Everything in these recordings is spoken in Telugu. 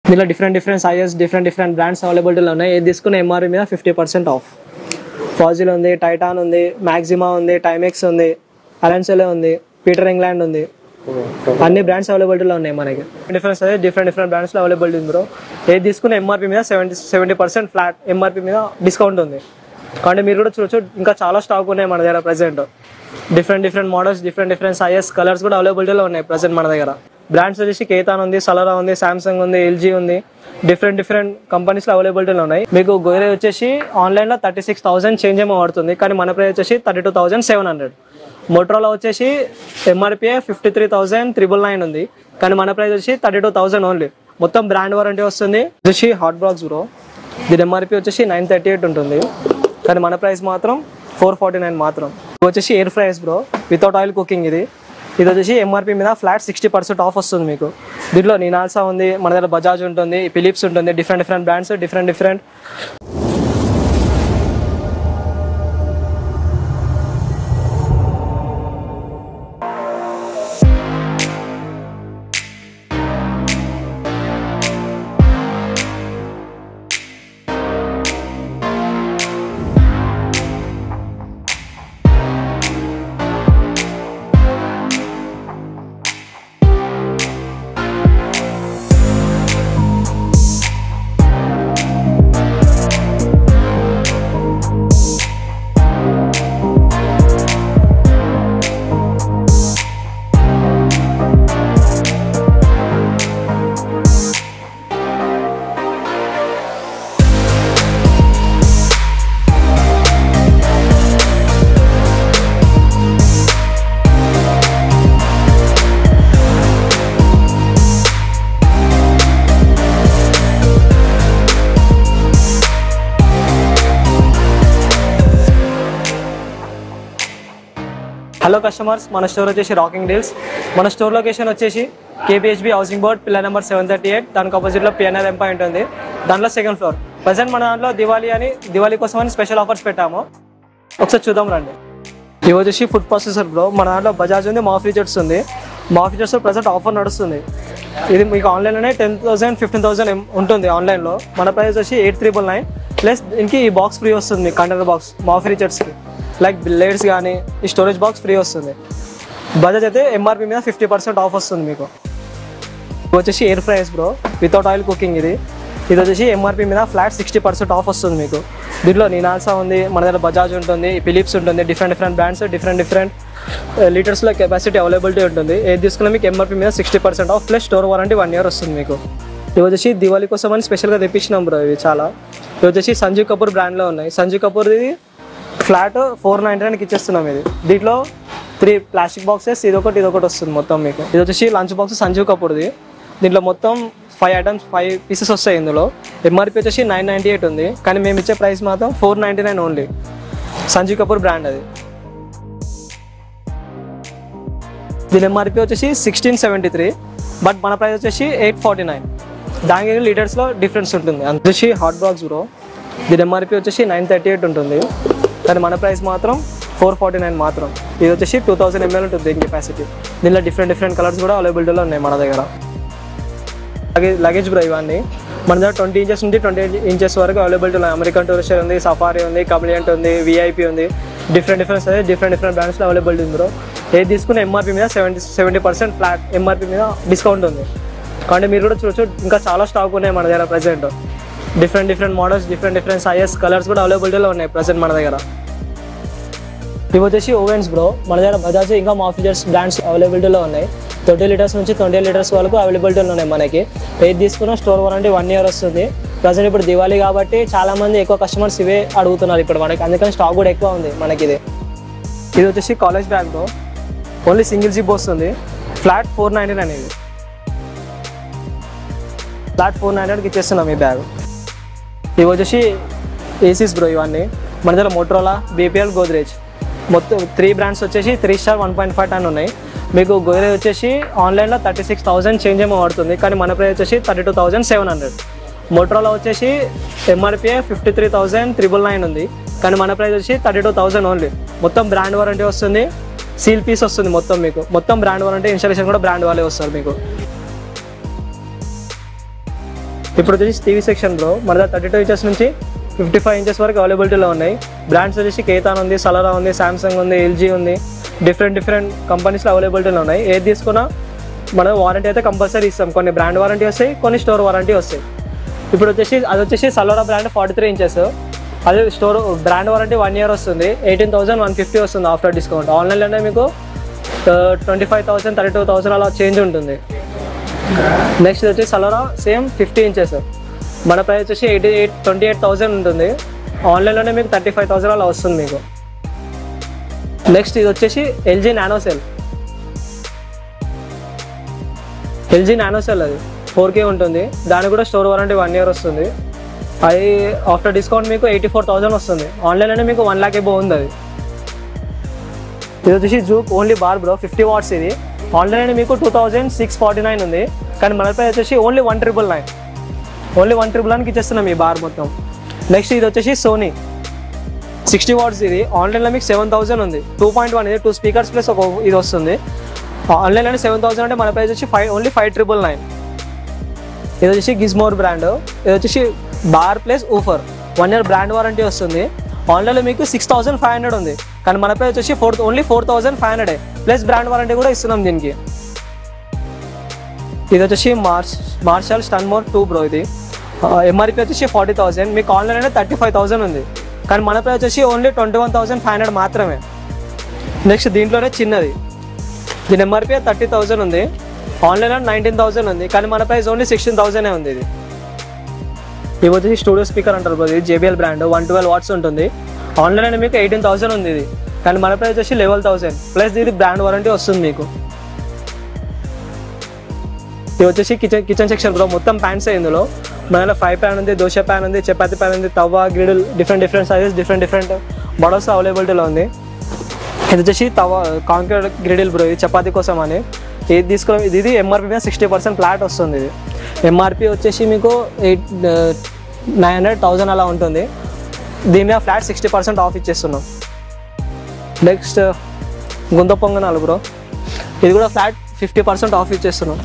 దీనిలో different different sizes different different brands అవైలబిలిటీలో ఉన్నాయి ఏది తీసుకున్న ఎంఆర్పి మీద ఫిఫ్టీ పర్సెంట్ ఆఫ్ ఫాజిల్ ఉంది టైటాన్ ఉంది మ్యాక్సిమా ఉంది టైమెక్స్ ఉంది అలెన్సెలే ఉంది పీటర్ ఇంగ్లాండ్ ఉంది అన్ని బ్రాండ్స్ అవైలబిలిటీలో ఉన్నాయి మనకి డిఫరెన్స్ అదే డిఫరెంట్ డిఫరెంట్ బ్రాండ్స్లో అవైలబిలిటీ ఉంది బ్రో ఏది తీసుకున్న ఎంఆర్పి మీద seventy seventy percent flat MRP మీద డిస్కౌంట్ ఉంది కాబట్టి మీరు కూడా చూడొచ్చు ఇంకా చాలా స్టాక్ ఉన్నాయి మన దగ్గర present different different models different different sizes colours కూడా అవైలబిలిటీలో ఉన్నాయి ప్రజెంట్ మన దగ్గర బ్రాండ్స్ వచ్చేసి కేతాన్ ఉంది సలరా ఉంది సామ్సంగ్ ఉంది ఎల్జీ ఉంది డిఫరెంట్ డిఫరెంట్ కంపెనీస్లో అవైలబిలిటీలో ఉన్నాయి మీకు గొయ్రే వచ్చేసి ఆన్లైన్లో థర్టీ సిక్స్ థౌసండ్ చేంజ్ ఏమో పడుతుంది కానీ మన ప్రైస్ వచ్చేసి thirty two thousand seven hundred Motorola వచ్చేసి ఎంఆర్పిఏ fifty three thousand triple nine ఉంది కానీ మన ప్రైస్ వచ్చి థర్టీ టూ థౌసండ్ ఓన్లీ మొత్తం బ్రాండ్ వారంటీ వస్తుంది వచ్చేసి హాట్ బాక్స్ బ్రో దీని ఎంఆర్పి వచ్చేసి నైన్ థర్టీ ఎయిట్ ఉంటుంది కానీ మన ప్రైస్ మాత్రం ఫోర్ ఫార్టీ నైన్ మాత్రం ఇది వచ్చేసి air fries bro without oil cooking ఇది ఇది వచ్చేసి ఎంఆర్పి మీద ఫ్లాట్ సిక్స్టీ పర్సెంట్ ఆఫ్ వస్తుంది మీకు దీంట్లో నినాల్సా ఉంది మన దగ్గర బజాజ్ ఉంటుంది ఫిలిప్స్ ఉంటుంది different different brands different different hello customers మన స్టోర్ వచ్చేసి రాకింగ్ డీల్స్ మన స్టోర్ లొకేషన్ వచ్చేసి KPHB housing board pillar number seven thirty eight దానికి ఆపోజిట్లో పిఎన్ఆర్ ఎంపై ఉంటుంది దాంట్లో సెకండ్ ఫ్లోర్ ప్రజెంట్ మన దాంట్లో దివాళీ అని దివాళీ కోసం అని స్పెషల్ ఆఫర్స్ పెట్టాము ఒకసారి చూద్దాం రండి ఇవి వచ్చేసి ఫుడ్ ప్రాసెసర్ బ్రో మన దాంట్లో బజాజ్ ఉంది మా ఫీచర్స్ ఉంది మా ఫీచర్స్ ప్రజెంట్ ఆఫర్ నడుస్తుంది ఇది మీకు ఆన్లైన్లోనే టెన్ థౌసండ్ ఫిఫ్టీన్ థౌసండ్ ఉంటుంది ఆన్లైన్లో మన ప్రైస్ వచ్చి ఎయిట్ త్రిబుల్ నైన్ ప్లస్ దీనికి ఈ బాక్స్ ఫ్రీ వస్తుంది మీకు కంటైనర్ బాక్స్ మా ఫీచర్స్కి లైక్ బ్లేడ్స్ కానీ ఈ స్టోరేజ్ బాక్స్ ఫ్రీ వస్తుంది బజాజ్ అయితే ఎంఆర్పి మీద ఫిఫ్టీ పర్సెంట్ ఆఫ్ వస్తుంది మీకు ఇది వచ్చేసి air fries bro without oil cooking ఇది ఇది వచ్చేసి ఎంఆర్పి మీద ఫ్లాట్ సిక్స్టీ పర్సెంట్ ఆఫ్ వస్తుంది మీకు దీంట్లో నినాల్సా ఉంది మన దగ్గర బజాజ్ ఉంటుంది ఫిలిప్స్ ఉంటుంది different different brands different different లీటర్స్లో కెపాసిటీ అవైలబిలిటీ ఉంటుంది ఏది తీసుకున్నా మీకు ఎంఆర్పి మీద sixty percent off plus store warranty one year వస్తుంది మీకు ఇవి వచ్చేసి దివాళీ కోసం అని స్పెషల్గా తెప్పించినాం బ్రో ఇవి చాలా ఇవి వచ్చేసి సంజీవ్ కపూర్ బ్రాండ్లో ఉన్నాయి సంజీవ్ కపూర్ది ఫ్లాట్ ఫోర్ నైంటీ నైన్కి ఇచ్చేస్తున్నాం ఇది దీంట్లో త్రీ ప్లాస్టిక్ బాక్సెస్ ఇది ఒకటి ఇది ఒకటి వస్తుంది మొత్తం మీకు ఇది వచ్చేసి లంచ్ బాక్స్ సంజీవ్ కపూర్ది దీంట్లో మొత్తం ఫైవ్ ఐటమ్స్ ఫైవ్ పీసెస్ వస్తాయి ఇందులో ఎంఆర్పి వచ్చేసి నైన్ నైంటీ ఎయిట్ ఉంది కానీ మేము ఇచ్చే ప్రైస్ మాత్రం four ninety nine only Sanjeev Kapoor brand అది దీని ఎంఆర్పి వచ్చేసి సిక్స్టీన్ సెవెంటీ త్రీ బట్ మన ప్రైస్ వచ్చేసి ఎయిట్ ఫార్టీ నైన్ దానికి లీటర్స్లో డిఫరెన్స్ ఉంటుంది అంత వచ్చేసి హాట్ బాక్స్ బ్రో దీని ఎంఆర్పి వచ్చేసి నైన్ థర్టీ ఎయిట్ ఉంటుంది కానీ మన ప్రైస్ మాత్రం ఫోర్ ఫార్టీ నైన్ మాత్రం ఇది వచ్చేసి టూ థౌసండ్ ఎంఎల్ ఉంటుంది దీని కెపాసిటీ దీనిలో డిఫరెంట్ డిఫరెంట్ కలర్స్ కూడా అవైలబిలిటీలో ఉన్నాయి మన దగ్గర లగేజ్ లగేజ్ బ్రో ఇవన్నీ మన దగ్గర ట్వంటీ ఇంచెస్ నుండి ట్వంటీ ఇంచెస్ వరకు అవైలబిలిటీ ఉన్నాయి అమెరికన్ టూరిస్టర్ ఉంది సఫారీ ఉంది కబ్లియంట్ ఉంది విఐపి ఉంది డిఫరెంట్ డిఫరెంట్ అదే డిఫరెంట్ డిఫరెంట్ బ్రాండ్స్లో అవైలబిలిటీ ఉంది బ్రో ఏది తీసుకున్న ఎంఆర్పి మీద seventy seventy percent flat MRP మీద డిస్కౌంట్ ఉంది కాబట్టి మీరు కూడా చూడొచ్చు ఇంకా చాలా స్టాక్ ఉన్నాయి మన దగ్గర present different different models different different sizes colours కూడా అవైలబిలిటీలో ఉన్నాయి ప్రజెంట్ మన దగ్గర ఇవి వచ్చేసి ఓవెన్స్ బ్రో మన దగ్గర బజాజ్ ఇంకా మా ఫీచర్స్ బ్రాండ్స్ అవైలబిలిటీలో ఉన్నాయి ట్వంటీ లీటర్స్ నుంచి ట్వంటీ లీటర్స్ వరకు అవైలబిలిటీలో ఉన్నాయి మనకి ఏది తీసుకున్నా స్టోర్ వారంటీ వన్ ఇయర్ వస్తుంది ప్రజెంట్ ఇప్పుడు దివాళీ కాబట్టి చాలా మంది ఎక్కువ కస్టమర్స్ ఇవే అడుగుతున్నారు ఇప్పుడు మనకి అందుకని స్టాక్ కూడా ఎక్కువ ఉంది మనకి ఇది ఇది వచ్చేసి college bag bro only single zip వస్తుంది ఫ్లాట్ ఫోర్ నైంటీ నైన్ ఇది ఫ్లాట్ ఫోర్ నైంటీకి ఇచ్చేస్తున్నాం ఈ బ్యాగ్ ఇవి వచ్చేసి ఏసీస్ బ్రో ఇవన్నీ మన దగ్గర మోటరోలా బీపీఎల్ గోద్రేజ్ మొత్తం త్రీ బ్రాండ్స్ వచ్చేసి three star one point five ton ఉన్నాయి మీకు గోద్రేజ్ వచ్చేసి ఆన్లైన్లో థర్టీ సిక్స్ థౌసండ్ చేంజ్ ఏమో పడుతుంది కానీ మన ప్రైస్ వచ్చేసి thirty two thousand seven hundred Motorola వచ్చేసి ఎంఆర్పిఏ fifty three thousand triple nine ఉంది కానీ మన ప్రైస్ వచ్చి థర్టీ టూ థౌసండ్ ఓన్లీ మొత్తం బ్రాండ్ వారంటీ వస్తుంది సీల్ పీస్ వస్తుంది మొత్తం మీకు మొత్తం బ్రాండ్ వారంటీ ఇన్స్టాలేషన్ కూడా బ్రాండ్ వాళ్ళే వస్తారు మీకు ఇప్పుడు వచ్చేసి టీవీ సెక్షన్ బ్రో మన దగ్గర థర్టీ టూ ఇంచెస్ నుంచి ఫిఫ్టీ ఫైవ్ ఇంచెస్ వరకు అవైలబిలిటీలో ఉన్నాయి బ్రాండ్స్ వచ్చేసి కేతాన్ ఉంది సలరా ఉంది సామ్సంగ్ ఉంది ఎల్జీ ఉంది డిఫరెంట్ డిఫరెంట్ కంపెనీస్లో అవైలబిలిటీలో ఉన్నాయి ఏది తీసుకున్నా మనం వారంటీ అయితే కంపల్సరీ ఇస్తాం కొన్ని బ్రాండ్ వారంటీ వస్తాయి కొన్ని స్టోర్ వారంటీ వస్తాయి ఇప్పుడు వచ్చేసి అది వచ్చేసి Salora brand forty three inches అదే store brand warranty one year వస్తుంది ఎయిటీన్ థౌసండ్ వన్ ఫిఫ్టీ వస్తుంది ఆఫ్టర్ డిస్కౌంట్ ఆన్లైన్లోనే మీకు twenty five thousand thirty two thousand అలా చేంజ్ ఉంటుంది నెక్స్ట్ వచ్చి సలోరా సేమ్ ఫిఫ్టీ ఇంచెస్ మన ప్రైస్ వచ్చేసి eighty eight twenty eight thousand ఉంటుంది ఆన్లైన్లోనే మీకు థర్టీ ఫైవ్ థౌసండ్ అలా వస్తుంది మీకు నెక్స్ట్ ఇది వచ్చేసి LG nano cell LG nano cell అది ఫోర్ కే ఉంటుంది దానికి కూడా స్టోర్ వారంటీ వన్ ఇయర్ వస్తుంది అది ఆఫ్టర్ డిస్కౌంట్ మీకు ఎయిటీ ఫోర్ థౌసండ్ వస్తుంది ఆన్లైన్లోనే మీకు వన్ ల్యాక్ ఎబో ఉంది అది ఇది వచ్చేసి Zoook only bar bro fifty watts ఇది ఆన్లైన్ మీకు two thousand six forty nine ఉంది కానీ మన ప్రైస్ వచ్చేసి only one triple nine only one triple నైన్కి ఇచ్చేస్తున్నాం ఈ బార్ మొత్తం నెక్స్ట్ ఇది వచ్చేసి సోనీ సిక్స్టీ వాట్స్ ఇది ఆన్లైన్లో మీకు సెవెన్ థౌసండ్ ఉంది టూ పాయింట్ వన్ ఇది టూ స్పీకర్స్ ప్లస్ ఒక ఇది వస్తుంది ఆన్లైన్లో సెవెన్ థౌసండ్ అంటే మన ప్రైస్ వచ్చి five only five triple nine ఇది వచ్చేసి గిజ్మోర్ బ్రాండ్ ఇది వచ్చేసి bar plus woofer one year brand warranty వస్తుంది ఆన్లైన్లో మీకు సిక్స్ థౌసండ్ ఫైవ్ హండ్రెడ్ ఉంది కానీ మన ప్రైస్ వచ్చి four only four thousand five hundred plus brand warranty కూడా ఇస్తున్నాం దీనికి ఇది వచ్చేసి Marsh Marshall Stanmore two bro ఇది ఎంఆర్పి వచ్చేసి ఫార్టీ థౌసండ్ మీకు ఆన్లైన్ అయితే థర్టీ ఫైవ్ థౌసండ్ ఉంది కానీ మన ప్రైస్ వచ్చేసి only twenty one thousand five hundred మాత్రమే నెక్స్ట్ దీంట్లోనే చిన్నది దీని ఎంఆర్పి థర్టీ థౌసండ్ ఉంది ఆన్లైన్లో నైన్టీన్ థౌసండ్ ఉంది కానీ మన ప్రైస్ ఓన్లీ సిక్స్టీన్ థౌసండే ఉంది ఇది ఇవి వచ్చేసి స్టూడియో స్పీకర్ అంటారు బ్రో ఇది JBL brand one twelve watts ఉంటుంది ఆన్లైన్ మీకు ఎయిటీన్ థౌసండ్ ఉంది ఇది కానీ మన ప్రైస్ వచ్చి లెవెల్ థౌసండ్ ప్లస్ ఇది బ్రాండ్ వారంటీ వస్తుంది మీకు ఇది వచ్చేసి కిచెన్ కిచెన్ సెక్షన్ బ్రో మొత్తం ప్యాన్స్ ఇందులో మన దగ్గర ఫైవ్ ప్యాన్ ఉంది దోశ ప్యాన్ ఉంది చపాతి ప్యాన్ ఉంది tawa griddle different different sizes different different models అవైలబిలిటీలో ఉంది ఇది వచ్చేసి తవ కాంక్రీట్ గ్రిడిల్ బ్రో ఇది చపాతీ కోసం అని ఇది తీసుకో ఇది ఇది ఎంఆర్పి మీద సిక్స్టీ పర్సెంట్ ఫ్లాట్ వస్తుంది ఇది ఎంఆర్పి వచ్చేసి మీకు ఎయిట్ నైన్ హండ్రెడ్ థౌజండ్ అలా ఉంటుంది దీని మీద ఫ్లాట్ సిక్స్టీ పర్సెంట్ ఆఫ్ ఇచ్చేస్తున్నాం నెక్స్ట్ గుంత పొంగనాలు బ్రో ఇది కూడా ఫ్లాట్ ఫిఫ్టీ పర్సెంట్ ఆఫ్ ఇచ్చేస్తున్నాం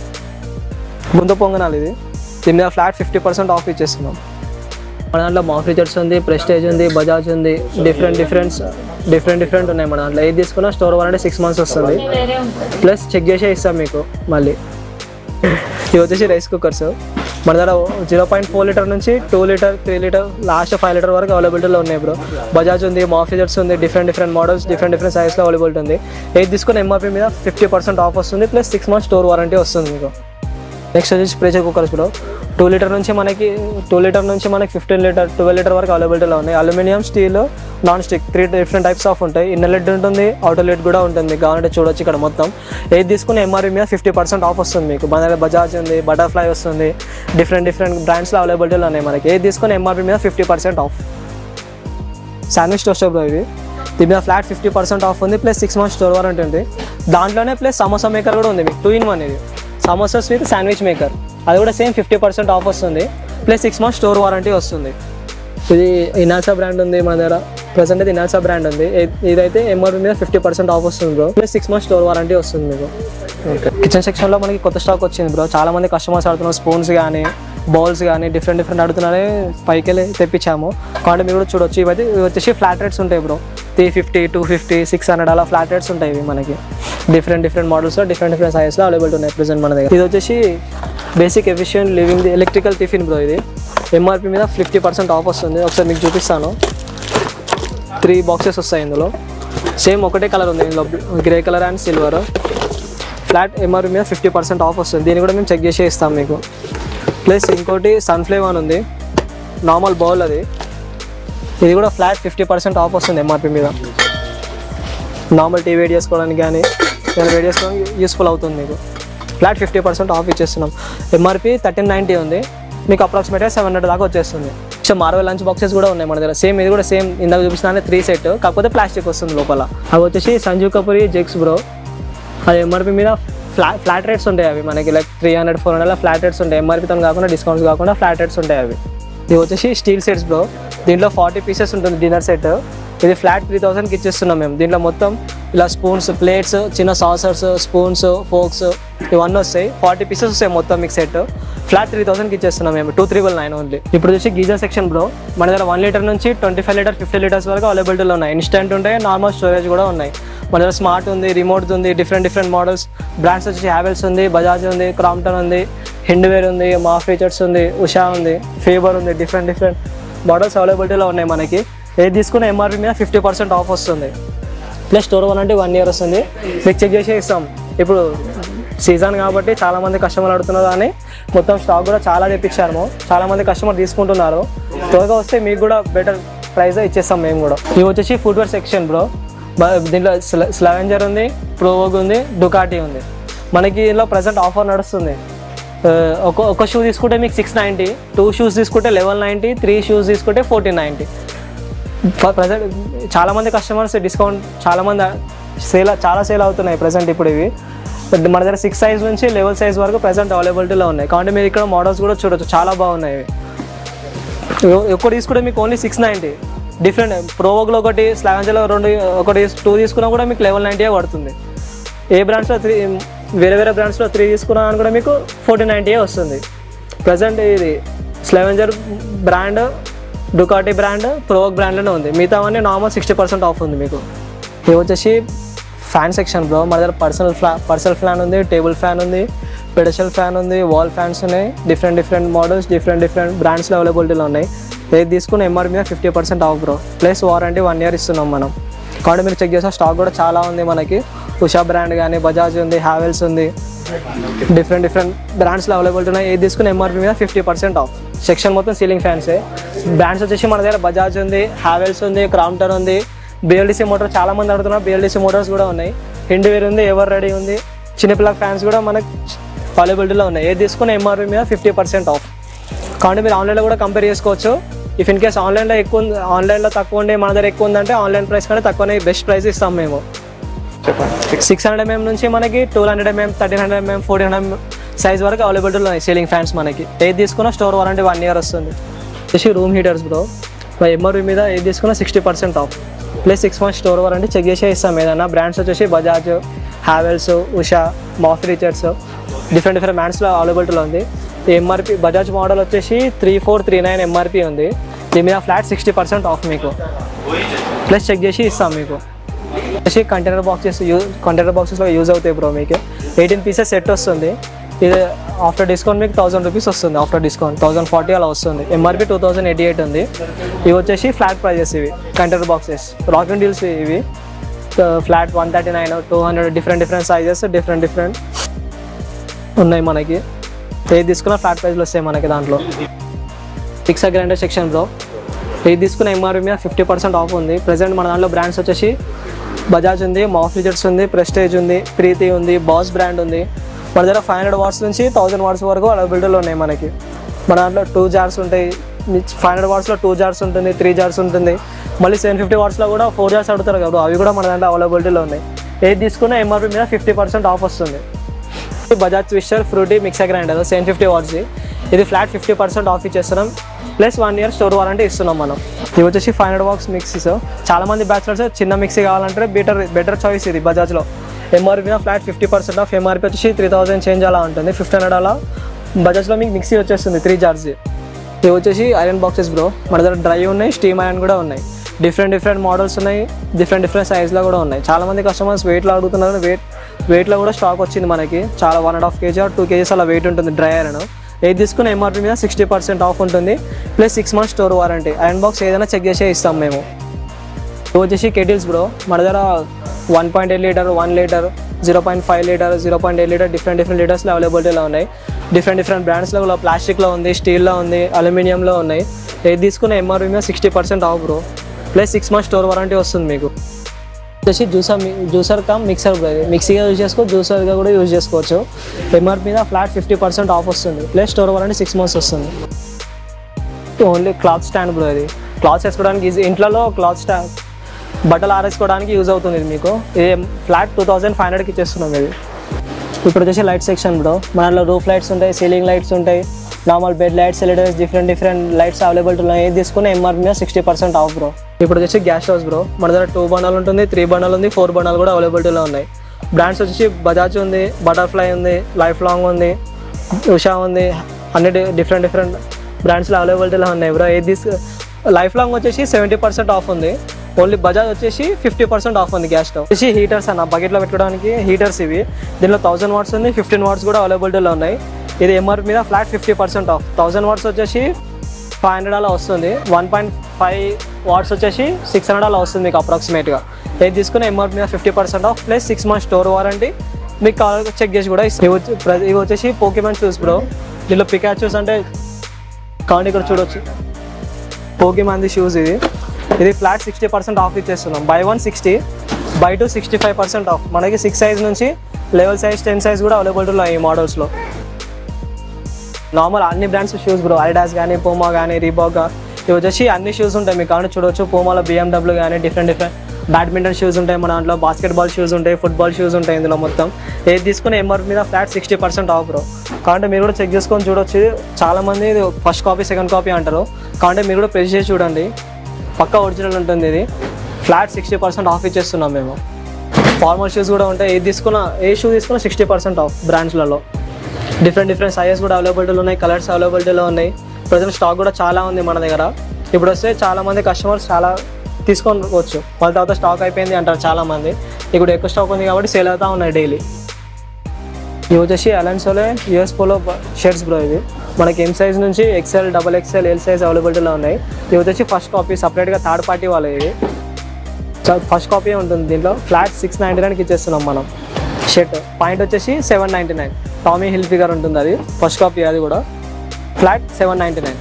గుంత పొంగనాలు ఇది దీని మీద ఫ్లాట్ ఫిఫ్టీ పర్సెంట్ ఆఫ్ ఇచ్చేస్తున్నాం మన దాంట్లో మాఫ్రిచర్స్ ఉంది ప్రెస్టేజ్ ఉంది బజాజ్ ఉంది డిఫరెంట్ డిఫరెంట్ డిఫరెంట్ డిఫరెంట్ ఉన్నాయి మన దాంట్లో ఏది తీసుకున్నా స్టోర్ వారంటీ సిక్స్ మంత్స్ వస్తుంది ప్లస్ చెక్ చేసే ఇస్తాం మీకు మళ్ళీ ఇవి వచ్చేసి రైస్ కుక్కర్స్ మన దగ్గర జీరో పాయింట్ ఫోర్ లీటర్ నుంచి two litre three litre last five litre వరకు అవైలబిలిటీలో ఉన్నాయి బ్రో బజాజ్ ఉంది మాఫిజర్స్ ఉంది different different models different different సైజ్లో అవైలబిలిటీ ఉంది ఏది తీసుకున్న ఎంఆర్పీ మీద ఫిఫ్టీ పర్సెంట్ ఆఫ్ వస్తుంది plus six months store warranty వస్తుంది మీకు నెక్స్ట్ వచ్చేసి pressure cookers bro two litre నుంచి మనకి టూ లీటర్ నుంచి మనకి ఫిఫ్టీన్ లీటర్ ట్వెల్వ్ లీటర్ వరకు అవైలబిలిటీలో ఉన్నాయి aluminium steel non stick three different types of ఉంటాయి ఇన్నర్ లెడ్ ఉంటుంది అవుటర్ లెడ్ కూడా ఉంటుంది మీకు కావాలంటే చూడొచ్చు ఇక్కడ మొత్తం ఏది తీసుకున్న ఎంఆర్పీ మీద ఫిఫ్టీ పర్సెంట్ ఆఫ్ వస్తుంది మీకు మన దగ్గర బజాజ్ ఉంది బటర్ఫ్లై వస్తుంది డిఫరెంట్ డిఫరెంట్ బ్రాండ్స్లో అవైలబిలిటీలో ఉన్నాయి మనకి ఏది తీసుకున్న ఎంఆర్పీ మీద fifty percent off sandwich toaster bro ఇది దీని మీద ఫ్లాట్ ఫిఫ్టీ పర్సెంట్ ఆఫ్ ఉంది plus six months store warranty ఉంది దాంట్లోనే ప్లస్ సమోసా మేకర్ కూడా ఉంది మీకు టూ ఇన్ వన్ ఇది సమోసాస్ విత్ శాండ్విచ్ మేకర్ అది కూడా సేమ్ ఫిఫ్టీ పర్సెంట్ ఆఫ్ వస్తుంది plus six months store warranty వస్తుంది ఇది ఇనాసా బ్రాండ్ ఉంది మన దగ్గర ప్రజెంట్ అయితే ఇనాసా బ్రాండ్ ఉంది ఇ- ఇదైతే ఎంఆర్పీ మీద ఫిఫ్టీ పర్సెంట్ ఆఫ్ వస్తుంది bro plus six months store warranty వస్తుంది మీకు ఓకే కిచెన్ సెక్షన్లో మనకి కొత్త స్టాక్ వచ్చింది బ్రో చాలా మంది కస్టమర్స్ అడుగుతున్నారు స్పూన్స్ కానీ బౌల్స్ కానీ డిఫరెంట్ డిఫరెంట్ అడుగుతున్నారే పైకి వెళ్ళి తెప్పించాము కాబట్టి మీరు కూడా చూడొచ్చు ఇవైతే ఇవి వచ్చేసి ఫ్లాట్ రేట్స్ ఉంటాయి bro three fifty two fifty six hundred అలా ఫ్లాట్ రేట్స్ ఉంటాయి ఇవి మనకి different different models different different సైజెస్లో అవైలబుల్ ఉన్నాయి ప్రెసెంట్ మన దగ్గర ఇది వచ్చేసి basic efficient living the electrical tiffin bro ఇది ఎంఆర్పి మీద ఫిఫ్టీ పర్సెంట్ ఆఫ్ వస్తుంది ఒకసారి మీకు చూపిస్తాను త్రీ బాక్సెస్ వస్తాయి ఇందులో సేమ్ ఒకటే కలర్ ఉంది ఇందులో grey colour and silver flat MRP మీద ఫిఫ్టీ పర్సెంట్ ఆఫ్ వస్తుంది దీన్ని కూడా మేము చెక్ చేసి ఇస్తాం మీకు ప్లస్ ఇంకోటి సన్ఫ్లేవ్ అని ఉంది నార్మల్ బౌల్ అది ఇది కూడా ఫ్లాట్ ఫిఫ్టీ పర్సెంట్ ఆఫ్ వస్తుంది ఎంఆర్పి మీద నార్మల్ టీవీ వేడి చేసుకోవడానికి కానీ ఏదైనా వేడి చేసుకోవడానికి యూస్ఫుల్ అవుతుంది మీకు ఫ్లాట్ ఫిఫ్టీ పర్సెంట్ ఆఫ్ ఇచ్చేస్తున్నాం ఎంఆర్పి థర్టీన్ నైంటీ ఉంది మీకు అప్రాక్సిమేట్గా సెవెన్ హండ్రెడ్ దాకా వచ్చేస్తుంది సో మార్వల్ లంచ్ బాక్సెస్ కూడా ఉన్నాయి మన దగ్గర సేమ్ ఇది కూడా సేమ్ ఇందాక చూపిస్తున్నా త్రీ సెట్ కాకపోతే ప్లాస్టిక్ వస్తుంది లోపల అవి వచ్చేసి సంజీవ్ కపూరి జెక్స్ బ్రో అది ఎంఆర్పి మీద ఫ్లా ఫ్లాట్ రేట్స్ ఉంటాయి అవి మనకి like three hundred four hundred flat rates ఉంటాయి ఎంఆర్పితో కాకుండా డిస్కౌంట్స్ కాకుండా ఫ్లాట్ రేట్స్ ఉంటాయి అవి ఇది వచ్చేసి స్టీల్ సెట్స్ బ్రో దీంట్లో ఫార్టీ పీసెస్ ఉంటుంది డిన్నర్ సెట్ ఇది ఫ్లాట్ త్రీ థౌసండ్కి ఇచ్చేస్తున్నాం మేము దీంట్లో మొత్తం ఇలా స్పూన్స్ ప్లేట్స్ చిన్న సాసర్స్ స్పూన్స్ ఫోక్స్ ఇవన్నీ వస్తాయి ఫార్టీ పీసెస్ వస్తాయి మొత్తం మీకు సెట్ ఫ్లాట్ త్రీ థౌసండ్కి ఇచ్చేస్తున్నాం మేము టూ త్రీ నైన్ ఓన్లీ ఇప్పుడు వచ్చి గీజర్ సెక్షన్ బ్రో మన దగ్గర వన్ లీటర్ నుంచి twenty five litre fifty litres వరకు అవైలబిలిటీలో ఉన్నాయి ఇన్స్టెంట్ ఉంటాయి నార్మల్ స్టోరేజ్ కూడా ఉన్నాయి మన దగ్గర స్మార్ట్ ఉంది రిమోట్ ఉంది డిఫరెంట్ డిఫరెంట్ మోడల్స్ బ్రాండ్స్ వచ్చి హ్యావెల్స్ ఉంది బజాజ్ ఉంది క్రాంప్టన్ ఉంది హిండ్వేర్ ఉంది మా ఫీచర్స్ ఉంది ఉషా ఉంది ఫేబర్ ఉంది డిఫరెంట్ డిఫరెంట్ మోడల్స్ అవైలబిలిటీలో ఉన్నాయి మనకి ఏది తీసుకున్న ఎంఆర్పి మీద ఫిఫ్టీ పర్సెంట్ ఆఫ్ వస్తుంది ప్లస్ స్టోర్ వన్ అంటే వన్ ఇయర్ వస్తుంది మీకు చెక్ చేసి ఇస్తాం ఇప్పుడు సీజన్ కాబట్టి చాలా మంది కస్టమర్లు అడుగుతున్నారు కానీ మొత్తం స్టాక్ కూడా చాలా తెప్పించాము చాలా మంది కస్టమర్ తీసుకుంటున్నారు త్వరగా వస్తే మీకు కూడా బెటర్ ప్రైస్ ఇచ్చేస్తాం మేము కూడా ఇవి వచ్చేసి ఫుట్వేర్ సెక్షన్ బ్రో దీంట్లో స్లవెంజర్ ఉంది ప్రోవోగ్ ఉంది డుకాటీ ఉంది మనకి ఇందులో ప్రజెంట్ ఆఫర్ నడుస్తుంది ఆ, ఒక ఒక షూ తీసుకుంటే మీకు సిక్స్ నైంటీ టూ షూస్ తీసుకుంటే లెవెన్ నైంటీ త్రీ షూస్ తీసుకుంటే ఫోర్టీన్ నైంటీ ప్రజెంట్ చాలా మంది కస్టమర్స్ డిస్కౌంట్ చాలా మంది సేల్ చాలా సేల్ అవుతున్నాయి ప్రజెంట్ ఇప్పుడు ఇవి మన దగ్గర సిక్స్ సైజ్ నుంచి లెవెల్ సైజ్ వరకు ప్రజెంట్ అవైలబిలిటీలో ఉన్నాయి కాబట్టి మీరు ఇక్కడ మోడల్స్ కూడా చూడొచ్చు చాలా బాగున్నాయి ఇవి ఎ- ఎక్కువ తీసుకుంటే మీకు ఓన్లీ సిక్స్ నైంటీ డిఫరెంట్ ప్రోవోగ్లో ఒకటి స్లావెంజర్లో రెండు ఒకటి టూ తీసుకున్నా కూడా మీకు లెవెల్ నైంటీ పడుతుంది ఏ బ్రాండ్స్లో త్రీ వేరే వేరే బ్రాండ్స్లో త్రీ తీసుకున్నా అని కూడా మీకు ఫోర్టీన్ నైంటీ వస్తుంది ప్రజెంట్ ఇది Slazenger brand Ducati brand Provogue బ్రాండ్లోనే ఉంది మిగతావన్నీ నార్మల్ సిక్స్టీ పర్సెంట్ ఆఫ్ ఉంది మీకు ఇది వచ్చేసి ఫ్యాన్ సెక్షన్ బ్రో మన దగ్గర పర్సనల్ ఫ్లా పర్సనల్ ఫ్యాన్ ఉంది టేబుల్ ఫ్యాన్ ఉంది పెడషల్ ఫ్యాన్ ఉంది వాల్ ఫ్యాన్స్ ఉన్నాయి different different models different different బ్రాండ్స్లో అవైలబిలిటీలో ఉన్నాయి ఏది తీసుకున్న ఎంఆర్ మీద fifty percent off bro plus warranty one year ఇస్తున్నాం మనం కాబట్టి మీరు చెక్ చేస్తే స్టాక్ కూడా చాలా ఉంది మనకి ఉషా బ్రాండ్ కానీ బజాజ్ ఉంది హ్యావెల్స్ ఉంది డిఫరెంట్ డిఫరెంట్ బ్రాండ్స్లో అవైలబిలిటీ ఉన్నాయి ఏది తీసుకున్న ఎంఆర్పి మీద ఫిఫ్టీ పర్సెంట్ ఆఫ్ సెక్షన్ మొత్తం సీలింగ్ ఫ్యాన్సే బ్రాండ్స్ వచ్చేసి మన దగ్గర బజాజ్ ఉంది హ్యావెల్స్ ఉంది క్రాంప్టన్ ఉంది బిఎల్డిసి మోటార్ చాలా మంది అడుగుతున్నారు బిఎల్డిసి మోటార్స్ కూడా ఉన్నాయి హిండ్వేర్ ఉంది ఎవర్ రెడీ ఉంది చిన్నపిల్లల ఫ్యాన్స్ కూడా మనకు అవైలబిలిటీలో ఉన్నాయి ఏది తీసుకున్న ఎంఆర్పి మీద ఫిఫ్టీ పర్సెంట్ ఆఫ్ కాబట్టి మీరు ఆన్లైన్లో కూడా కంపేర్ చేసుకోవచ్చు ఇఫ్ ఇన్ కేస్ ఆన్లైన్లో ఎక్కువ ఉంది ఆన్లైన్లో తక్కువ ఉండి మన దగ్గర ఎక్కువ ఉందంటే ఆన్లైన్ ప్రైస్ కంటే తక్కువనే బెస్ట్ ప్రైస్ ఇస్తాం మేము చెప్పండి సిక్స్ హండ్రెడ్ ఎంఎం నుంచి మనకి two hundred mm thirteen hundred mm fourteen hundred size వరకు అవైలబిలిటీ ఉన్నాయి సీలింగ్ ఫ్యాన్స్ మనకి ఏది తీసుకున్నా స్టోర్ వారంటీ వన్ ఇయర్ వస్తుంది వచ్చేసి రూమ్ హీటర్స్ బ్రో మా ఎంఆర్పి మీద ఏది తీసుకున్నా sixty percent off plus six months store warranty check చేసే ఇస్తాం ఏదన్నా బ్రాండ్స్ వచ్చేసి బజాజ్ హ్యావెల్స్ ఉషా మాఫీ రీచర్స్ డిఫరెంట్ డిఫరెంట్ బ్రాండ్స్లో అవైలబిలిటీలో ఉంది ఎంఆర్పి బజాజ్ మోడల్ వచ్చేసి three four three nine MRP ఉంది దీని మీద ఫ్లాట్ సిక్స్టీ పర్సెంట్ ఆఫ్ మీకు ప్లస్ చెక్ చేసి ఇస్తాం మీకు వచ్చి కంటైనర్ బాక్సెస్ యూ కంటైనర్ బాక్సెస్లో యూజ్ అవుతాయి బ్రో మీకు ఎయిటీన్ పీసెస్ సెట్ వస్తుంది ఇది ఆఫ్టర్ డిస్కౌంట్ మీకు థౌసండ్ రూపీస్ వస్తుంది ఆఫ్టర్ డిస్కౌంట్ థౌసండ్ ఫార్టీ అలా వస్తుంది MRP two thousand eighty eight ఉంది ఇవి వచ్చేసి ఫ్లాట్ ప్రైజెస్ ఇవి కంటైనర్ బాక్సెస్ రాకెట్ డీల్స్ ఇవి flat one thirty nine two hundred different different sizes different different ఉన్నాయి మనకి ఏది తీసుకున్నా ఫ్లాట్ ప్రైస్లో వస్తాయి మనకి దాంట్లో పిక్సా గ్రైండర్ సెక్షన్ బ్రో ఇది తీసుకున్న ఎంఆర్పి మీద ఫిఫ్టీ పర్సెంట్ ఆఫ్ ఉంది ప్రజెంట్ మన దాంట్లో బ్రాండ్స్ వచ్చేసి బజాజ్ ఉంది మాఫ్ ఫీచర్స్ ఉంది ప్రెస్టేజ్ ఉంది ప్రీతి ఉంది బాస్ బ్రాండ్ ఉంది మన దగ్గర ఫైవ్ హండ్రెడ్ వాట్స్ నుంచి థౌసండ్ వాట్స్ వరకు అవైలబిలిటీలో ఉన్నాయి మనకి మన దాంట్లో టూ జార్స్ ఉంటాయి ఫైవ్ హండ్రెడ్ వాట్స్లో టూ జార్స్ ఉంటుంది త్రీ జార్స్ ఉంటుంది మళ్ళీ సెవెన్ ఫిఫ్టీ వాట్స్లో కూడా ఫోర్ జార్స్ అడుగుతారు కదా అవి కూడా మన దాంట్లో అవైలబిలిటీలో ఉన్నాయి ఏది తీసుకున్నా ఎంఆర్పి మీద ఫిఫ్టీ పర్సెంట్ ఆఫ్ వస్తుంది Bajaj twister fruity mixer grinder seven fifty watts ఇది ఫ్లాట్ ఫిఫ్టీ పర్సెంట్ ఆఫ్ ఇచ్చేస్తున్నాం plus one year store warranty ఇస్తున్నాం మనం ఇది వచ్చేసి ఫైవ్ హండ్రెడ్ బాక్స్ మిక్సీస్ చాలా మంది బ్యాచులర్స్ చిన్న మిక్సీ కావాలంటే బెటర్ బెటర్ చాయిస్ ఇది బజాజ్లో ఎంఆర్పీ మీద flat fifty percent off MRP వచ్చేసి త్రీ థౌసండ్ చేంజ్ అలా ఉంటుంది ఫిఫ్టీన్ హండ్రెడ్ అలా బజాజ్లో మీకు మిక్సీ వచ్చేస్తుంది త్రీ జార్స్ ఇవి వచ్చేసి ఐరన్ బాక్సెస్ బ్రో మన దగ్గర డ్రై ఉన్నాయి స్టీమ్ ఐరన్ కూడా ఉన్నాయి డిఫరెంట్ డిఫరెంట్ మోడల్స్ ఉన్నాయి డిఫరెంట్ డిఫరెంట్ సైజ్లో కూడా ఉన్నాయి చాలా మంది కస్టమర్స్ వెయిట్లో అడుగుతున్నారు వెయిట్ వెయిట్లో కూడా స్టాక్ వచ్చింది మనకి చాలా one and half kg two kgs అలా వెయిట్ ఉంటుంది డ్రై ఐరన్ ఏది తీసుకున్న ఎంఆర్పీ మీద సిక్స్టీ పర్సెంట్ ఆఫ్ ఉంటుంది plus six months store warranty iron box ఏదైనా చెక్ చేసే ఇస్తాం మేము ఇవి వచ్చేసి కెటిల్స్ బ్రో మన దగ్గర one point eight litre one litre zero point five litre zero point eight litre different different లీటర్స్లో అవైలబిలిటీలో ఉన్నాయి డిఫరెంట్ డిఫరెంట్ బ్రాండ్స్లో కూడా ప్లాస్టిక్లో ఉంది స్టీల్లో ఉంది అల్యూమినియంలో ఉన్నాయి ఏది తీసుకున్న ఎంఆర్పీ మీద sixty percent off bro plus six months store warranty వస్తుంది మీకు వచ్చేసి juicer juicer cum mixer bro ఇది మిక్సీగా యూజ్ చేసుకోవచ్చు జ్యూసర్గా కూడా యూజ్ చేసుకోవచ్చు ఎంఆర్పీ మీద ఫ్లాట్ ఫిఫ్టీ పర్సెంట్ ఆఫ్ వస్తుంది plus store warranty six months వస్తుంది ఓన్లీ క్లాత్ స్టాండ్ బ్రో ఇది క్లాత్స్ వేసుకోవడానికి ఈజీ ఇంట్లో క్లాత్ స్టాండ్ బట్టలు ఆరేసుకోవడానికి యూజ్ అవుతుంది ఇది మీకు ఇది ఫ్లాట్ టూ థౌజండ్ ఫైవ్ హండ్రెడ్కి ఇచ్చేస్తున్నాం ఇది ఇప్పుడు వచ్చేసి లైట్ సెక్షన్ బ్రో మనలో రూఫ్ లైట్స్ ఉంటాయి సీలింగ్ లైట్స్ ఉంటాయి normal bed lights LEDs different different lights available ఉన్నాయి ఏది తీసుకున్న ఎంఆర్పి మీద సిక్స్టీ పర్సెంట్ ఆఫ్ బ్రో ఇప్పుడు వచ్చేసి గ్యాస్ స్టవ్స్ బ్రో మన దగ్గర టూ బండల్ ఉంటుంది త్రీ బండల్ ఉంది ఫోర్ బండల్ కూడా అవైలబిలిటీలో ఉన్నాయి బ్రాండ్స్ వచ్చేసి బజాజ్ ఉంది బటర్ఫ్లై ఉంది లైఫ్ లాంగ్ ఉంది ఉషా ఉంది అన్ని డిఫరెంట్ డిఫరెంట్ బ్రాండ్స్లో అవైలబిలిటీలో ఉన్నాయి బ్రో ఏది తీసు లైఫ్ లాంగ్ వచ్చేసి సెవెంటీ పర్సెంట్ ఆఫ్ ఉంది ఓన్లీ బజాజ్ వచ్చేసి ఫిఫ్టీ పర్సెంట్ ఆఫ్ ఉంది గ్యాస్ స్టవ్ వచ్చేసి హీటర్స్ అన్న బకెట్లో పెట్టుకోవడానికి హీటర్స్ ఇవి దీనిలో థౌసండ్ వాట్స్ ఉంది ఫిఫ్టీన్ వాట్స్ కూడా అవైలబిలిటీలో ఉన్నాయి ఇది ఎంఆర్పి మీద flat fifty percent off thousand watts వచ్చేసి ఫైవ్ హండ్రెడ్ అలా వస్తుంది వన్ పాయింట్ ఫైవ్ వాట్స్ వచ్చేసి సిక్స్ హండ్రెడ్ అలా వస్తుంది మీకు అప్రాక్సిమేట్గా ఏది తీసుకున్న ఎంఆర్పి మీద fifty percent off plus six months store warranty మీకు కావాలి చెక్ చేసి కూడా ఇస్తాం. ఇవి వచ్చి ప్ర- ఇవి వచ్చేసి పోకేమాన్ షూస్ బ్రో దీనిలో పికాచూస్ అంటే కాండి ఇక్కడ చూడొచ్చు పోకేమాన్ది షూస్ ఇది ఇది ఫ్లాట్ సిక్స్టీ పర్సెంట్ ఆఫ్ ఇచ్చేస్తున్నాం buy one sixty buy two sixty five percent off మనకి సిక్స్ సైజ్ నుంచి లెవెల్ సైజ్ టెన్ సైజ్ కూడా అవైలబుల్ ఉన్నాయి ఈ మోడల్స్లో నార్మల్ అన్ని బ్రాండ్స్ షూస్ బ్రో ఐడాస్ కానీ పోమా కానీ రీబాక్ ఇవి వచ్చేసి అన్ని షూస్ ఉంటాయి మీకు కావాలి చూడొచ్చు పోమాలో బిఎండబ్ల్యూ కానీ డిఫరెంట్ డిఫరెంట్ బ్యాడ్మింటన్ షూస్ ఉంటాయి మన దాంట్లో బాస్కెట్బాల్ షూస్ ఉంటాయి ఫుట్బాల్ షూస్ ఉంటాయి ఇందులో మొత్తం ఏది తీసుకుని ఎంఆర్పి మీద flat sixty percent off bro కాబట్టి మీరు కూడా చెక్ చేసుకొని చూడొచ్చు చాలా మంది ఇది ఫస్ట్ కాపీ సెకండ్ కాపీ అంటారు కాబట్టి మీరు కూడా ప్రెస్ చేసి చూడండి పక్కా ఒరిజినల్ ఉంటుంది ఇది ఫ్లాట్ సిక్స్టీ పర్సెంట్ ఆఫ్ ఇచ్చేస్తున్నాం మేము ఫార్మల్ షూస్ కూడా ఉంటాయి ఏది తీసుకున్నా ఏ షూ తీసుకున్నా సిక్స్టీ పర్సెంట్ ఆఫ్ బ్రాండ్స్లలో డిఫరెంట్ డిఫరెంట్ సైజెస్ కూడా అవైలబిలిటీలో ఉన్నాయి కలర్స్ అవైలబిలిటీలో ఉన్నాయి ప్రజెంట్ స్టాక్ కూడా చాలా ఉంది మన దగ్గర ఇప్పుడు వస్తే చాలా మంది కస్టమర్స్ చాలా తీసుకొని వచ్చు వాళ్ళ తర్వాత స్టాక్ అయిపోయింది అంటారు చాలా మంది ఇప్పుడు ఎక్కువ స్టాక్ ఉంది కాబట్టి సేల్ అవుతా ఉన్నాయి డైలీ ఇవి వచ్చేసి Allen Solly US polo shirts bro ఇవి మనకి ఎం సైజ్ నుంచి XL double XL L size అవైలబిలిటీలో ఉన్నాయి ఇవి వచ్చేసి ఫస్ట్ కాపీ సపరేట్గా థర్డ్ పార్టీ వాళ్ళు ఇవి ఫస్ట్ కాపీ ఉంటుంది దీంట్లో ఫ్లాట్ సిక్స్ నైంటీ నైన్కి ఇచ్చేస్తున్నాం మనం షర్ట్ పాయింట్ వచ్చేసి seven ninety nine Tommy Hilfiger ఉంటుంది అది ఫస్ట్ కాపీ అది కూడా ఫ్లాట్ సెవెన్ నైంటీ నైన్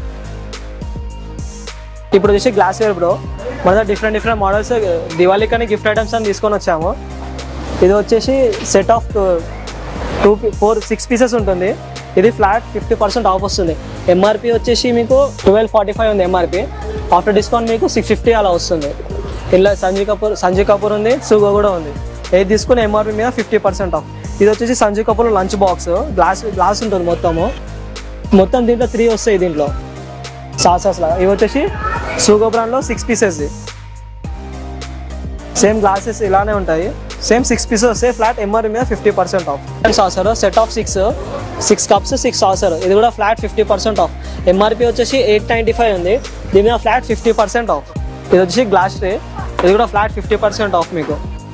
ఇప్పుడు వచ్చేసి గ్లాస్ వేర్ బ్రో మన దగ్గర డిఫరెంట్ డిఫరెంట్ మోడల్స్ దివాళీ కానీ గిఫ్ట్ ఐటమ్స్ అని తీసుకొని వచ్చాము ఇది వచ్చేసి set of two four six pieces ఉంటుంది ఇది ఫ్లాట్ ఫిఫ్టీ పర్సెంట్ ఆఫ్ వస్తుంది ఎంఆర్పి వచ్చేసి మీకు ట్వెల్వ్ ఫార్టీ ఫైవ్ ఉంది ఎంఆర్పి ఆఫ్టర్ డిస్కౌంట్ మీకు సిక్స్ ఫిఫ్టీ అలా వస్తుంది ఇలా సంజయ్ కపూర్ సంజయ్ కపూర్ ఉంది సుగో కూడా ఉంది ఏది తీసుకుని ఎంఆర్పి మీద ఫిఫ్టీ పర్సెంట్ ఆఫ్ ఇది వచ్చేసి Sanjay Kapoor lunch box glass glass ఉంటుంది మొత్తము మొత్తం దీంట్లో త్రీ వస్తాయి దీంట్లో సాసాస్ లాగా ఇవి వచ్చేసి సూగో బ్రాండ్లో సిక్స్ పీసెస్ సేమ్ గ్లాసెస్ ఇలానే ఉంటాయి సేమ్ సిక్స్ పీసెస్ వస్తాయి ఫ్లాట్ ఎంఆర్ మీద fifty percent off saucer set of six six cups six saucer ఇది కూడా flat fifty percent off MRP వచ్చేసి ఎయిట్ నైంటీ ఫైవ్ ఉంది దీని మీద ఫ్లాట్ ఫిఫ్టీ పర్సెంట్ ఆఫ్ ఇది వచ్చేసి గ్లాస్ ట్రే ఇది కూడా ఫ్లాట్ ఫిఫ్టీ పర్సెంట్ ఆఫ్ మీకు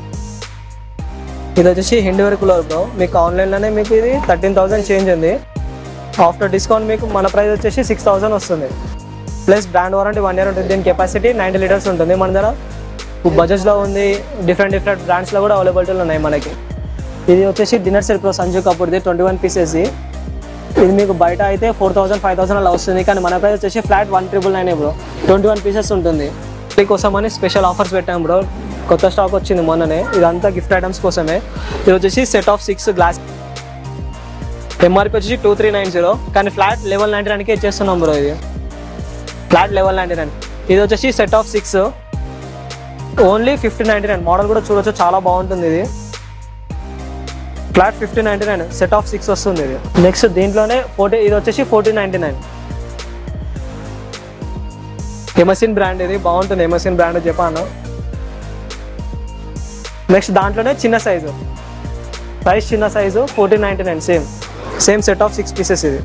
ఇది వచ్చేసి హిండివేర్ కూలర్ బ్రో మీకు ఆన్లైన్లోనే మీకు ఇది థర్టీన్ థౌసండ్ చేంజ్ ఉంది ఆఫ్టర్ డిస్కౌంట్ మీకు మన ప్రైస్ వచ్చేసి సిక్స్ థౌసండ్ వస్తుంది plus brand warranty one year ఉంటుంది దీని కెపాసిటీ నైంటీ లీటర్స్ ఉంటుంది మన దగ్గర బజాజ్లో ఉంది డిఫరెంట్ డిఫరెంట్ బ్రాండ్స్లో కూడా అవైలబిలిటీలో ఉన్నాయి మనకి ఇది వచ్చేసి డిన్నర్ సెట్ ప్రో సంజు కపూర్ది ట్వంటీ వన్ పీసెస్ ఇది మీకు బయట అయితే ఫోర్ థౌసండ్ ఫైవ్ థౌసండ్ అలా వస్తుంది కానీ మన ప్రైస్ వచ్చేసి flat one triple nine bro twenty one pieces ఉంటుంది కోసమని స్పెషల్ ఆఫర్స్ పెట్టాం బ్రో కొత్త స్టాక్ వచ్చింది మొన్ననే ఇదంతా గిఫ్ట్ ఐటమ్స్ కోసమే ఇది వచ్చేసి set of six glass MRP వచ్చేసి టూ త్రీ నైన్ జీరో కానీ ఫ్లాట్ లెవెల్ నైంటీ నైన్కి ఇచ్చేస్తున్నాం బ్రో ఇది ఫ్లాట్ లెవెల్ నైంటీ నైన్ ఇది వచ్చేసి set of six only fifteen ninety nine model కూడా చూడొచ్చు చాలా బాగుంటుంది ఇది flat fifteen ninety nine set of six వస్తుంది ఇది నెక్స్ట్ దీంట్లోనే ఫోర్టీ ఇది వచ్చేసి ఫోర్టీన్ నైంటీ నైన్ ఎమసిన్ బ్రాండ్ ఇది బాగుంటుంది ఎమసిన్ బ్రాండ్ చెప్పాను నెక్స్ట్ దాంట్లోనే చిన్న సైజు ప్రైస్ చిన్న size fourteen ninety nine same same set of six pieces ఇది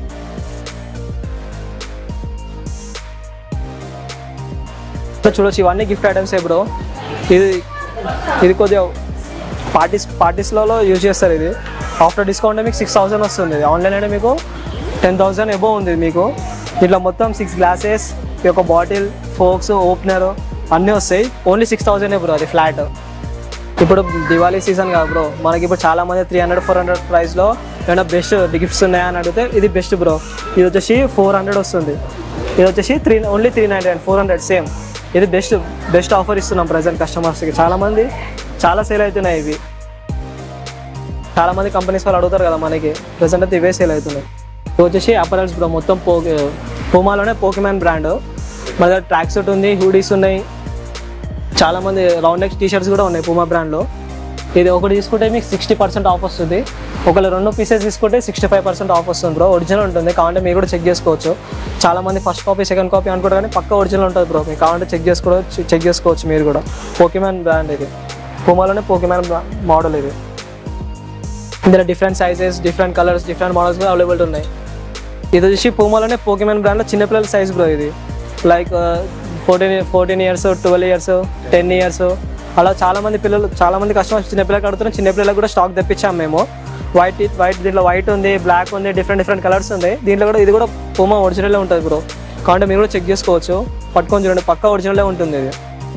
ఇక్కడ చూడొచ్చు ఇవన్నీ గిఫ్ట్ ఐటమ్స్ బ్రో ఇది ఇది కొద్దిగా పార్టీస్ పార్టీస్లలో యూజ్ చేస్తారు ఇది ఆఫ్టర్ డిస్కౌంట్ మీకు సిక్స్ థౌసండ్ వస్తుంది ఇది ఆన్లైన్ అంటే మీకు టెన్ థౌసండ్ ఎబో ఉంది మీకు ఇట్లా మొత్తం సిక్స్ గ్లాసెస్ ఈ యొక్క బాటిల్ ఫోక్స్ ఓపెనర్ అన్నీ వస్తాయి ఓన్లీ సిక్స్ థౌసండ్ బ్రో అది ఫ్లాట్ ఇప్పుడు దివాళీ సీజన్ కదా బ్రో మనకి ఇప్పుడు చాలా మంది త్రీ హండ్రెడ్ ఫోర్ హండ్రెడ్ ప్రైస్లో ఏమైనా బెస్ట్ గిఫ్ట్స్ ఉన్నాయా అని అడిగితే ఇది బెస్ట్ బ్రో ఇది వచ్చేసి ఫోర్ హండ్రెడ్ వస్తుంది ఇది వచ్చేసి three only three ninety nine four hundred same ఇది బెస్ట్ బెస్ట్ ఆఫర్ ఇస్తున్నాం ప్రజెంట్ కస్టమర్స్కి చాలా మంది చాలా సేల్ అవుతున్నాయి ఇవి చాలా మంది కంపెనీస్ వాళ్ళు అడుగుతారు కదా మనకి ప్రజెంట్ అయితే ఇవే సేల్ అవుతున్నాయి ఇది వచ్చేసి అపరల్స్ బ్రో మొత్తం పో పూమాలోనే పోకిమాన్ బ్రాండ్ మన దగ్గర ట్రాక్ సూట్ ఉంది హూడీస్ ఉన్నాయి చాలా మంది రౌండ్ నెక్ టీ షర్ట్స్ కూడా ఉన్నాయి పూమా బ్రాండ్లో ఇది ఒకటి తీసుకుంటే మీకు సిక్స్టీ పర్సెంట్ ఆఫ్ వస్తుంది ఒకవేళ రెండు పీసెస్ తీసుకుంటే సిక్స్టీ ఫైవ్ పర్సెంట్ ఆఫ్ వస్తుంది బ్రో ఒరిజినల్ ఉంటుంది కావాలంటే మీరు కూడా చెక్ చేసుకోవచ్చు చాలా మంది ఫస్ట్ కాపీ సెకండ్ కాపీ అనుకుంటారు కానీ పక్క ఒరిజినల్ ఉంటుంది బ్రో మీకు కావాలంటే చెక్ చేసుకోవచ్చు చెక్ చేసుకోవచ్చు మీరు కూడా పోకిమాన్ బ్రాండ్ ఇది పూమాలోనే పోకిమాన్ మోడల్ ఇది ఇందులో different sizes different colours different models కూడా అవైలబుల్ ఉన్నాయి ఇది వచ్చి పూమాలోనే పోకిమాన్ బ్రాండ్లో చిన్నపిల్లల సైజ్ బ్రో ఇది like fourteen fourteen years twelve years ten years అలా చాలా మంది పిల్లలు చాలా మంది కస్టమర్స్ చిన్నపిల్లలు అడుగుతున్నారు చిన్నపిల్లలకు కూడా స్టాక్ తెప్పించాం మేము వైట్ వైట్ దీంట్లో వైట్ ఉంది బ్లాక్ ఉంది డిఫరెంట్ డిఫరెంట్ కలర్స్ ఉంది దీంట్లో కూడా ఇది కూడా పూమా ఒరిజినల్ ఉంటుంది బ్రో కాబట్టి మీరు కూడా చెక్ చేసుకోవచ్చు పట్టుకొని చూడండి పక్క ఒరిజినలే ఉంటుంది ఇది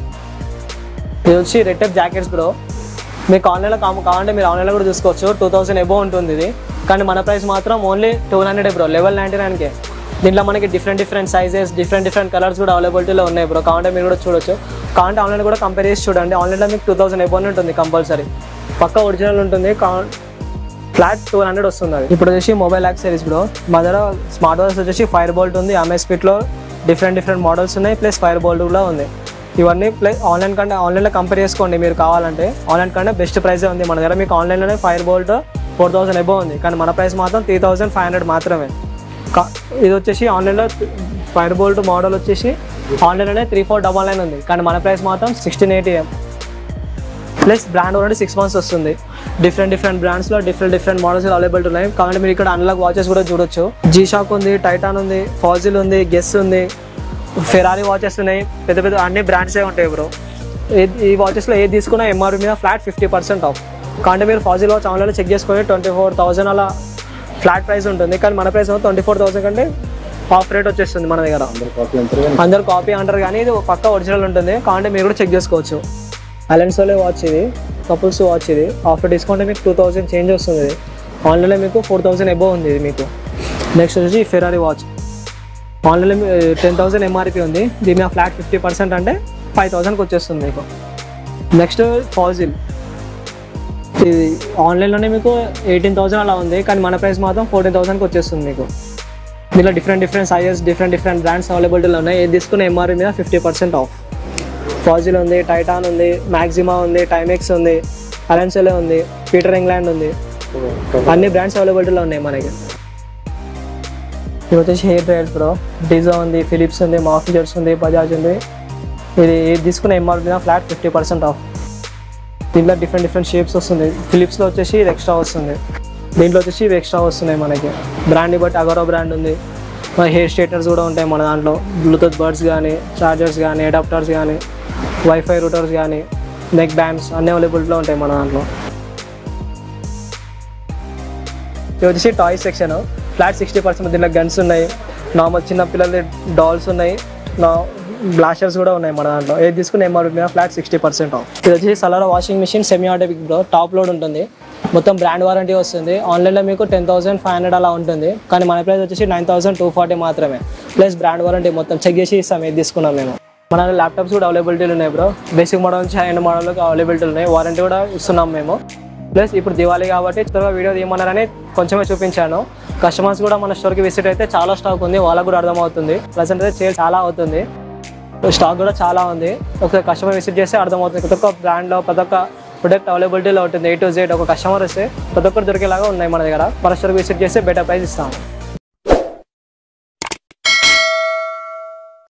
ఇది వచ్చి రెడ్ టైప్ జాకెట్స్ బ్రో మీకు ఆన్లైన్లో కాము కావాలంటే మీరు ఆన్లైన్లో కూడా చూసుకోవచ్చు టూ థౌసండ్ ఎబో ఉంటుంది ఇది కానీ మన ప్రైస్ మాత్రం only two hundred bro level ninety నైన్కే దీంట్లో మనకి different different sizes different different colours కూడా అవైలబిలిటీలో ఉన్నాయి బ్రో కావాలంటే మీరు కూడా చూడొచ్చు కావాలంటే ఆన్లైన్ కూడా కంపేర్ చేసి చూడండి ఆన్లైన్లో మీకు టూ థౌసండ్ ఎబోనే ఉంటుంది కంపల్సరీ పక్క ఒరిజినల్ ఉంటుంది కా ఫ్లాట్ టూ హండ్రెడ్ వస్తుంది అది ఇప్పుడు వచ్చేసి మొబైల్ యాక్సరీస్ బ్రో మా దగ్గర స్మార్ట్ వాచ్ వచ్చేసి ఫైర్ బోల్ట్ ఉంది ఎంఎస్ ఫిట్లో డిఫరెంట్ డిఫరెంట్ మోడల్స్ ఉన్నాయి ప్లస్ ఫైర్ బోల్ట్ కూడా ఉంది ఇవన్నీ ప్లస్ ఆన్లైన్ కంటే ఆన్లైన్లో కంపేర్ చేసుకోండి మీరు కావాలంటే ఆన్లైన్ కంటే బెస్ట్ ప్రైసే ఉంది మన దగ్గర మీకు ఆన్లైన్లోనే fire bolt four thousand above ఉంది కానీ మన ప్రైస్ మాత్రం త్రీ థౌసండ్ ఫైవ్ హండ్రెడ్ మాత్రమే కా- ఇది వచ్చేసి ఆన్లైన్లో ఫైర్ బోల్ట్ మోడల్ వచ్చేసి ఆన్లైన్లోనే త్రీ ఫోర్ డబల్ నైన్ ఉంది కానీ మన ప్రైస్ మాత్రం sixteen eighty plus brand only six months వస్తుంది డిఫరెంట్ డిఫరెంట్ బ్రాండ్స్లో డిఫరెంట్ డిఫరెంట్ మోడల్స్ అవైలబుల్ ఉన్నాయి కాబట్టి మీరు ఇక్కడ అన్లాక్ వాచెస్ కూడా చూడొచ్చు జీ షాక్ ఉంది టైటాన్ ఉంది ఫాజిల్ ఉంది గెస్ ఉంది ఫెరారీ వాచెస్ ఉన్నాయి పెద్ద పెద్ద అన్ని బ్రాండ్సే ఉంటాయి బ్రో ఈ వాచెస్లో ఏది తీసుకున్నా ఎంఆర్పి మీద ఫ్లాట్ ఫిఫ్టీ పర్సెంట్ ఆఫ్ కాబట్టి మీరు ఫాజిల్ వాచ్ ఆన్లైన్లో చెక్ చేసుకొని ట్వంటీ ఫోర్ థౌసండ్ అలా ఫ్లాట్ ప్రైస్ ఉంటుంది కానీ మన ప్రైస్ ట్వంటీ ఫోర్ థౌసండ్ కంటే ఆఫ్ రేట్ వచ్చేస్తుంది మన దగ్గర అందరు కాపీ అంటారు కానీ ఇది పక్క ఒరిజినల్ ఉంటుంది కాబట్టి మీరు కూడా చెక్ చేసుకోవచ్చు అలెన్సోలే వాచ్ ఇది కపుల్స్ వాచ్ ఇది ఆఫ్టర్ డిస్కౌంట్ మీకు టూ థౌసండ్ చేంజ్ వస్తుంది ఇది ఆన్లైన్లో మీకు ఫోర్ థౌసండ్ ఎబో ఉంది ఇది మీకు నెక్స్ట్ వచ్చేసి ఫెరారీ వాచ్ ఆన్లైన్లో టెన్ థౌసండ్ ఎంఆర్పి ఉంది దీని మీద ఫ్లాట్ ఫిఫ్టీ పర్సెంట్ అంటే ఫైవ్ థౌసండ్కి వచ్చేస్తుంది మీకు నెక్స్ట్ ఫాజిల్ ఇది ఆన్లైన్లోనే మీకు ఎయిటీన్ థౌసండ్ అలా ఉంది కానీ మన ప్రైస్ మాత్రం ఫోర్టీన్ థౌసండ్కి వచ్చేస్తుంది మీకు దీనిలో different different sizes different different brands అవైలబిలిటీలో ఉన్నాయి ఏది తీసుకున్న ఎంఆర్పి మీద ఫిఫ్టీ పర్సెంట్ ఆఫ్ ఫాజిల్ ఉంది టైటాన్ ఉంది మ్యాక్సిమా ఉంది టైమెక్స్ ఉంది అలెన్సెలే ఉంది పీటర్ ఇంగ్లాండ్ ఉంది అన్ని బ్రాండ్స్ అవైలబిలిటీలో ఉన్నాయి మనకి ఇది వచ్చేసి హెయిర్ డ్రైయర్స్ బ్రో డిజా ఉంది ఫిలిప్స్ ఉంది మాఫిజర్స్ ఉంది బజాజ్ ఉంది ఇది ఏది తీసుకున్న ఎంఆర్పి మీద ఫ్లాట్ ఫిఫ్టీ పర్సెంట్ ఆఫ్ దీంట్లో డిఫరెంట్ డిఫరెంట్ షేప్స్ వస్తుంది ఫిలిప్స్లో వచ్చేసి ఇది ఎక్స్ట్రా వస్తుంది దీంట్లో వచ్చేసి ఇవి ఎక్స్ట్రా వస్తున్నాయి మనకి బ్రాండ్ని బట్టి అగరో బ్రాండ్ ఉంది మన హెయిర్ స్ట్రైట్నర్స్ కూడా ఉంటాయి మన దాంట్లో బ్లూటూత్ బర్డ్స్ కానీ చార్జర్స్ కానీ అడాప్టర్స్ కానీ వైఫై రూటర్స్ కానీ నెక్ బ్యాండ్స్ అన్ని అవైలబిలిటీలో ఉంటాయి మన దాంట్లో ఇది వచ్చేసి toys section flat sixty percent దీంట్లో గన్స్ ఉన్నాయి నార్మల్ చిన్న పిల్లల డాల్స్ ఉన్నాయి నా బ్లాషర్స్ కూడా ఉన్నాయి మన దాంట్లో ఏది తీసుకున్న ఎంఆర్పి మీద ఫ్లాట్ సిక్స్టీ పర్సెంట్ ఇది వచ్చేసి సలారా washing machine semi automatic bro top load ఉంటుంది మొత్తం బ్రాండ్ వారంటీ వస్తుంది ఆన్లైన్లో మీకు టెన్ థౌసండ్ ఫైవ్ హండ్రెడ్ అలా ఉంటుంది కానీ మన ప్రైస్ వచ్చేసి నైన్ థౌసండ్ టూ ఫార్టీ మాత్రమే ప్లస్ బ్రాండ్ వారంటీ మొత్తం చెక్ చేసి ఇస్తాం ఏది తీసుకున్నాం మేము మన ల్యాప్టాప్స్ కూడా అవైలబిలిటీలు ఉన్నాయి బ్రో బేసిక్ మోడల్ నుంచి హై ఎండ్ మోడల్ అవైలబిలిటీ ఉన్నాయి వారంటీ కూడా ఇస్తున్నాం మేము ప్లస్ ఇప్పుడు దివాళీ కాబట్టి త్వరగా వీడియో తీయమన్నారని కొంచెమే చూపించాను కస్టమర్స్ కూడా మన స్టోర్కి విజిట్ అయితే చాలా స్టాక్ ఉంది వాళ్ళకు కూడా అర్థమవుతుంది ప్రజెంట్ అయితే సేల్ చాలా అవుతుంది స్టాక్ కూడా చాలా ఉంది ఒకసారి కస్టమర్ విజిట్ చేస్తే అర్థమవుతుంది ప్రతి ఒక్క బ్రాండ్లో ప్రతి ఒక్క ప్రొడక్ట్ అవైలబిలిటీలో ఉంటుంది ఏ టు జెడ్ ఒక కస్టమర్ వస్తే ప్రతి ఒక్కరు దొరికేలాగా ఉన్నాయి మన దగ్గర మన స్టోర్కి విజిట్ చేస్తే బెటర్ ప్రైస్ ఇస్తాము